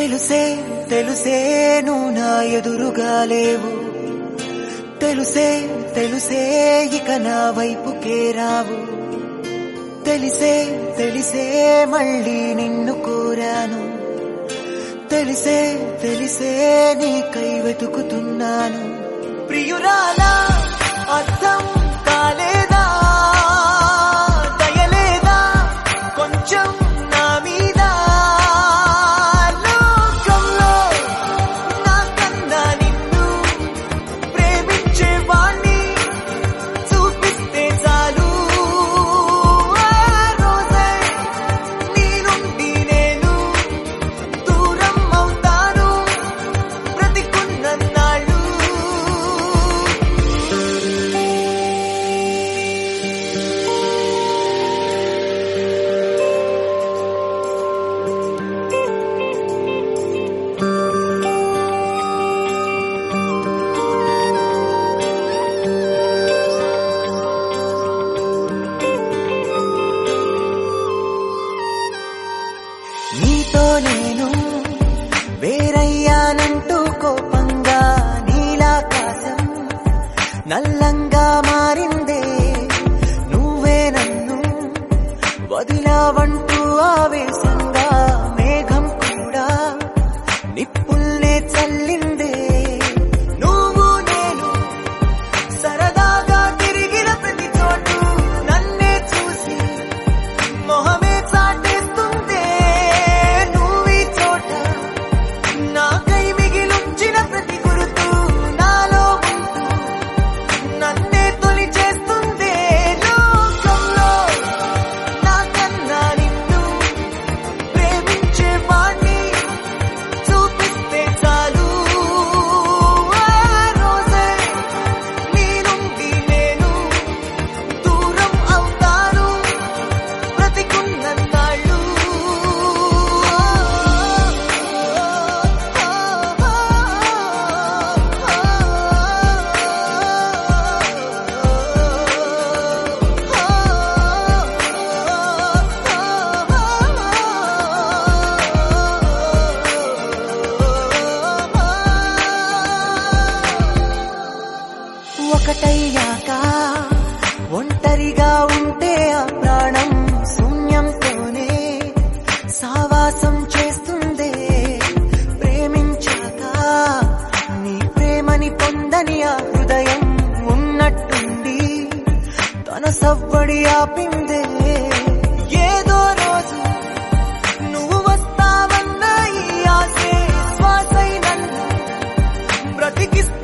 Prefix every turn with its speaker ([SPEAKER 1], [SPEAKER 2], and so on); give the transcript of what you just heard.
[SPEAKER 1] తెలుసే తెలుసే నువ్వు నా ఎదురుగా లేవు తెలుసే తెలుసే ఇక నా వైపుకే రావు తెలిసే తెలిసే మళ్ళీ నిన్ను కోరాను తెలిసే తెలిసే నీకై వెతుకుతున్నాను ప్రియురాలా అర్థం కాలేదా దయలేదా కొంచెం నా మీద లోకంలో నాకన్నా నిన్ను ప్రేమించే వాణ్ణి చూపిస్తే చాలు ఆ రోజే నీ నుండి నేను దూరం అవుతాను బ్రతికున్నన్నాళ్ళు నీతో నేను వేరయ్యానంటూ కోపంగా నీలాకాశం నల్లంగా మారిందే నువ్వే నన్ను వదిలావంటూ ఆవేశంగా మేఘం కూడా నిప్పుల్నే చల్లిందే నువ్వు నేను సరదాగా తిరిగిన ప్రతి చోటు నన్నే చూసి మొహమే చాటేస్తుందే నువ్వీ చోట నాకై మిగిలుంచిన ప్రతి గురుతు నాలో ఉంటూ నన్నే తొలి చేస్తుందే లోకంలో నాకన్నా నిన్ను ప్రేమించే వాణ్ణి చూపిస్తే చాలు ఆ రోజే నీ నుండి నేను దూరం అవుతాను బ్రతికున్నన్నాళ్ళు ఒకటయ్యాక ఒంటరిగా ఉంటే ఆ ప్రాణం శూన్యంతోనే సావాసం చేస్తుందే ప్రేమించాక నీ ప్రేమని పొందని ఆ హృదయం ఉన్నట్టుండి తన సవ్వడి ఆపిందే ఏదో రోజు నువ్వు వస్తావన్న ఈ ఆశే శ్వాసై నన్ను బ్రతికిస్తే